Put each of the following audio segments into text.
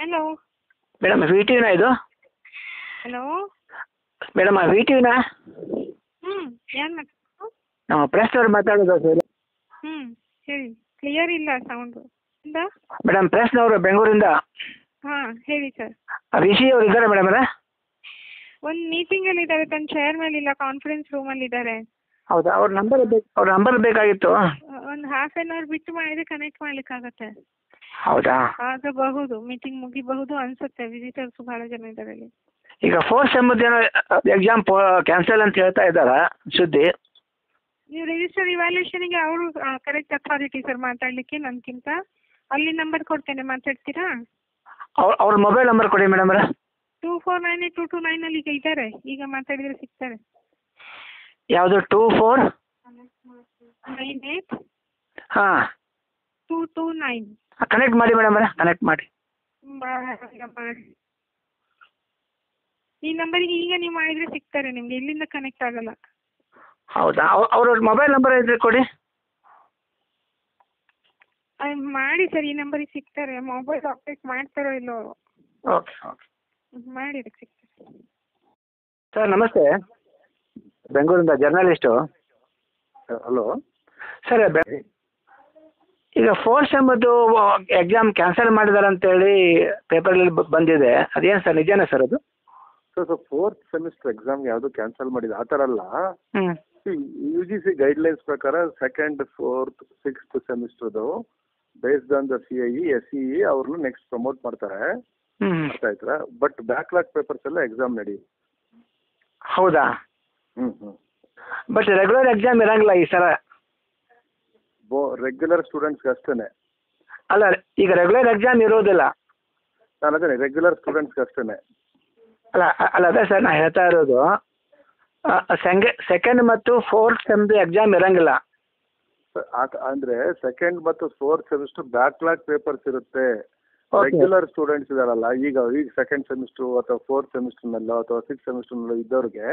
Hello madam V T ವಿನಾ ಇದು hello madam V T ವಿನಾ ಹ್ಞೂ ಯಾರು ಮಾತಾಡೋದು ನಾವು ಪ್ರೆಸ್ ಅವ್ರು ಮಾತಾಡೋದು ಸರ್ ಹ್ಞೂ ಹೇಳಿ ಕ್ಲಿಯರ್ ಇಲ್ಲ ಸೌಂಡು ಇಂದ ಮೇಡಮ್ ಪ್ರೆಸ್ನವರು ಬೆಂಗಳೂರಿಂದ ಹಾಂ ಹೇಳಿ ಸರ್ ರಿಷಿ ಅವ್ರು ಇದ್ದಾರೆ ಮೇಡಮ್ ಅವರೇ ಒಂದು ಮೀಟಿಂಗಲ್ಲಿ ಇದ್ದಾರೆ ತನ್ನ ಚೇರ್ ಮೇಲೆ ಇಲ್ಲ ಕಾನ್ಫರೆನ್ಸ್ ರೂಮಲ್ಲಿ ಇದ್ದಾರೆ ಹೌದಾ ಅವ್ರ ನಂಬರ್ ಬೇಕು ಅವ್ರ ನಂಬರ್ ಬೇಕಾಗಿತ್ತು ಒಂದು ಹಾಫ್ ಆನ್ ಅವರ್ ಬಿಟ್ಟು ಮಾಡಿದ್ರೆ ಕನೆಕ್ಟ್ ಮಾಡ್ಲಿಕ್ಕಾಗತ್ತೆ ಹೌದಾ ಆಗಬಹುದು ಮೀಟಿಂಗ್ ಮುಗಿಬಹುದು ಅನ್ಸುತ್ತೆ ವಿಸಿಟರ್ಸ್ ಭಾಳ ಜನ ಇದ್ದಾರೆ ಅಲ್ಲಿ ಈಗ ಫೋರ್ತ್ ಸೆಮ್ಮದ್ದು ಏನೋ ಎಕ್ಸಾಮ್ ಕ್ಯಾನ್ಸಲ್ ಅಂತ ಹೇಳ್ತಾ ಇದ್ದಾರಾ ಸುದ್ದಿ ನೀವು ರಿಜಿಸ್ಟರ್ ಇವ್ಯಾಲ್ಯೂಷನಿಗೆ ಅವರು ಕರೆಕ್ಟ್ ಅಥಾರಿಟಿ ಸರ್ ಮಾತಾಡಲಿಕ್ಕೆ ನನಗಿಂತ ಅಲ್ಲಿ ನಂಬರ್ ಕೊಡ್ತೇನೆ ಮಾತಾಡ್ತೀರಾ ಅವ್ರ ಅವ್ರ ಮೊಬೈಲ್ ನಂಬರ್ ಕೊಡಿ ಮೇಡಮ್ ಅವರೇ two four nine eight two two ನೈನಲ್ಲಿ ಈಗ ಇದ್ದಾರೆ ಈಗ ಮಾತಾಡಿದರೆ ಸಿಗ್ತಾರೆ ಯಾವುದು ಟೂ ಫೋರ್ ನೈನ್ ಏಟ್ ಹಾಂ ಟೂ ಟೂ ನೈನ್ ಕನೆಕ್ಟ್ ಮಾಡಿ ಮೇಡಮ್ ಅವರೇ ಕನೆಕ್ಟ್ ಮಾಡಿ ಮಾಡಿ ಈ ನಂಬರಿಗೆ ಈಗ ನೀವು ಮಾಡಿದರೆ ಸಿಗ್ತಾರೆ ನಿಮಗೆ ಇಲ್ಲಿಂದ ಕನೆಕ್ಟ್ ಆಗಲ್ಲ ಹೌದಾ ಅವ್ರ ಅವ್ರ ಮೊಬೈಲ್ ನಂಬರ್ ಇದ್ರೆ ಕೊಡಿ ಅಹ್, ಮಾಡಿ ಸರ್ ಈ ನಂಬರಿಗೆ ಸಿಗ್ತಾರೆ ಮೊಬೈಲ್ ಅಪ್ಡೇಟ್ ಮಾಡ್ತಾರೋ ಇಲ್ಲೋ ಓಕೆ ಓಕೆ ಮಾಡಿ ಅದಕ್ಕೆ ಸಿಗ್ತಾರೆ ಸರ್ ನಮಸ್ತೆ ಬೆಂಗಳೂರಿಂದ ಜರ್ನಲಿಸ್ಟು ಹಲೋ ಸರ್ ಬೆ ಈಗ ಫೋರ್ತ್ ಸೆಮ್ಮದ್ದು ಎಕ್ಸಾಮ್ ಕ್ಯಾನ್ಸಲ್ ಮಾಡಿದ್ದಾರೆ ಅಂತೇಳಿ ಪೇಪರಲ್ಲಿ ಬಂದಿದೆ ಅದೇನು ಸರ್ ನಿಜಾನೇ ಸರ್ ಅದು sir so fourth semester exam ಯಾವುದು ಕ್ಯಾನ್ಸಲ್ ಮಾಡಿದೆ ಆ ಥರ ಅಲ್ಲ ಹ್ಞೂ ಯು ಜಿ ಸಿ ಗೈಡ್ಲೈನ್ಸ್ ಪ್ರಕಾರ ಸೆಕೆಂಡ್ ಫೋರ್ತ್ ಸಿಕ್ಸ್ತ್ ಸೆಮಿಸ್ಟರ್ದು based on the C I E S C E ಅವ್ರನ್ನ ನೆಕ್ಸ್ಟ್ ಪ್ರಮೋಟ್ ಮಾಡ್ತಾರೆ ಹ್ಞೂ ಅರ್ಥ ಆಯ್ತಾ ಬಟ್ ಬ್ಯಾಕ್ಲಾಗ್ ಪೇಪರ್ಸ್ ಎಲ್ಲ ಎಕ್ಸಾಮ್ ನಡಿ ಹೌದಾ ಹ್ಞೂ ಹ್ಞೂ ಬಟ್ ರೆಗ್ಯುಲರ್ ಎಕ್ಸಾಮ್ ಇರಂಗಿಲ್ಲ ಈ ಸಲ ಬೋ ರೆಗ್ಯುಲರ್ ಸ್ಟೂಡೆಂಟ್ಸ್ಗೆ ಅಷ್ಟೇ ಅಲ್ಲ ಈಗ ರೆಗ್ಯುಲರ್ ಎಕ್ಸಾಮ್ ಇರೋದಿಲ್ಲ ನಾನು ಅದೇ ರೆಗ್ಯುಲರ್ ಸ್ಟೂಡೆಂಟ್ಸ್ಗೆ ಅಷ್ಟೇ ಅಲ್ಲ ಅ- ಅಲ್ಲ ಅದೇ ಸರ್ ನಾನು ಹೇಳ್ತಾ ಇರೋದು ಸೆಂಗೆ ಸೆಕೆಂಡ್ ಮತ್ತು ಫೋರ್ತ್ ಸೆಮ್ದು ಎಕ್ಸಾಮ್ ಇರಂಗಿಲ್ಲ ಅಂದ್ರೆ ಸೆಕೆಂಡ್ ಮತ್ತು ಫೋರ್ತ್ ಸೆಮಿಸ್ಟರ್ ಬ್ಯಾಕ್ಲಾಗ್ ಪೇಪರ್ಸ್ ಇರುತ್ತೆ Okay. ರೆಗ್ಯುಲರ್ ಸ್ಟೂಡೆಂಟ್ಸ್ ಇದಾರಲ್ಲ ಈಗ ಈಗ ಸೆಕೆಂಡ್ ಸೆಮಿಸ್ಟರ್ ಅಥವಾ ಫೋರ್ತ್ ಸೆಮಿಸ್ಟರ್ನಲ್ಲೋ ಅಥವಾ ಸಿಕ್ಸ್ ಸೆಮಿಸ್ಟರ್ನಲ್ಲೋ ಇದ್ದವ್ರಿಗೆ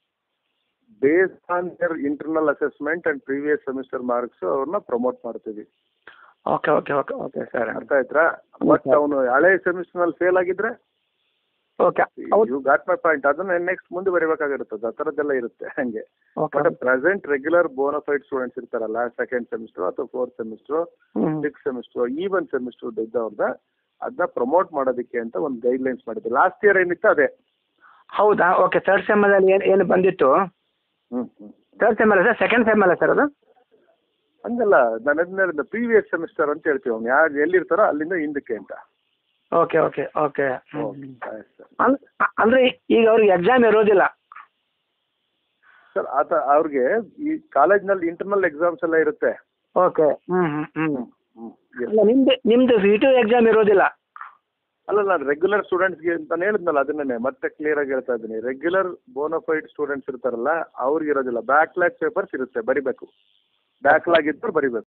based on their internal assessment and previous semester marks ಅವ್ರನ್ನ ಪ್ರಮೋಟ್ ಮಾಡ್ತೀವಿ okay okay okay okay sir ಅರ್ಥ ಆಯ್ತಾ ಬಟ್ ಅವನು ಹಳೆ ಸೆಮಿಸ್ಟರ್ನಲ್ಲಿ ಫೇಲ್ ಆಗಿದ್ರೆ ಓಕೆ ಹೌದು ಯು ಗಾಟ್ ಮೈ ಪಾಯಿಂಟ್ ಅದನ್ನ ನೆಕ್ಸ್ಟ್ ಮುಂದೆ ಬರೀಬೇಕಾಗಿರುತ್ತೆ ಆ ಥರದ್ದೆಲ್ಲ ಇರುತ್ತೆ ಹಂಗೆ okay but present regular bonafide students ಇರ್ತಾರಲ್ಲ ಸೆಕೆಂಡ್ ಸೆಮಿಸ್ಟರ್ ಅಥವಾ ಫೋರ್ತ್ ಸೆಮಿಸ್ಟರ್ ಹ್ಞೂ ಸಿಕ್ಸ್ ಸೆಮಿಸ್ಟರ್ ಈವನ್ ಸೆಮಿಸ್ಟರ್ ಇದ್ದವ್ರನ್ನ ಅದನ್ನ ಪ್ರಮೋಟ್ ಮಾಡೋದಕ್ಕೆ ಅಂತ ಒಂದು ಗೈಡ್ ಲೈನ್ಸ್ ಮಾಡಿದ್ದೆ ಲಾಸ್ಟ್ ಇಯರ್ ಏನಿತ್ತು ಅದೇ ಹೌದಾ ಓಕೆ ಥರ್ಡ್ ಸೆಮ್ಮಲ್ಲಿ ಏನು ಏನು ಬಂದಿತ್ತು ಹ್ಮ್ ಹ್ಮ್ ಥರ್ಡ್ ಸೆಮ್ ಅಲ್ಲ ಸರ್ ಸೆಕೆಂಡ್ ಸೆಮ್ ಅಲ್ಲ ಸರ್ ಅದು ಹಂಗಲ್ಲ ನಾನು ಅದನ್ನ ಪ್ರೀವಿಯಸ್ ಸೆಮಿಸ್ಟರ್ ಅಂತ ಹೇಳ್ತೀವಿ ಅವ್ನು ಯಾರು ಎಲ್ಲಿರ್ತಾರೋ ಅಲ್ಲಿಂದ ಹಿಂದಕ್ಕೆ ಅಂತ ಓಕೆ ಓಕೆ ಓಕೆ ಸರ್ ಅಂದರೆ ಈಗ ಅವ್ರಿಗೆ ಎಕ್ಸಾಮ್ ಇರೋದಿಲ್ಲ ಸರ್ ಆತ ಅವ್ರಿಗೆ ಈ ಕಾಲೇಜ್ನಲ್ಲಿ ಇಂಟರ್ನಲ್ ಎಕ್ಸಾಮ್ಸ್ ಎಲ್ಲ ಇರುತ್ತೆ ಓಕೆ ಹ್ಞೂ ಹ್ಞೂ ಹ್ಞೂ ಹ್ಮ್ ಅಲ್ಲ ನಿಮ್ದು ನಿಮ್ಮದು ವಿ ಟು ಎಕ್ಸಾಮ್ ಇರೋದಿಲ್ಲ ಅಲ್ಲ ನಾನು ರೆಗ್ಯುಲರ್ ಸ್ಟೂಡೆಂಟ್ಸ್ಗೆ ನಾನು ಹೇಳಿದ್ನಲ್ಲ ಅದನ್ನೇ ಮತ್ತೆ ಕ್ಲಿಯರ್ ಆಗಿ ಹೇಳ್ತಾ ಇದ್ದೀನಿ ರೆಗ್ಯುಲರ್ ಬೋನಫೈಡ್ ಸ್ಟೂಡೆಂಟ್ಸ್ ಇರ್ತಾರಲ್ಲ ಅವ್ರಿಗೆ ಇರೋದಿಲ್ಲ ಬ್ಯಾಕ್ಲಾಗ್ ಪೇಪರ್ಸ್ ಇರುತ್ತೆ ಬರಿಬೇಕು ಬ್ಯಾಕ್ಲಾಗ್ ಇದ್ದವ್ರು ಬರಿಬೇಕು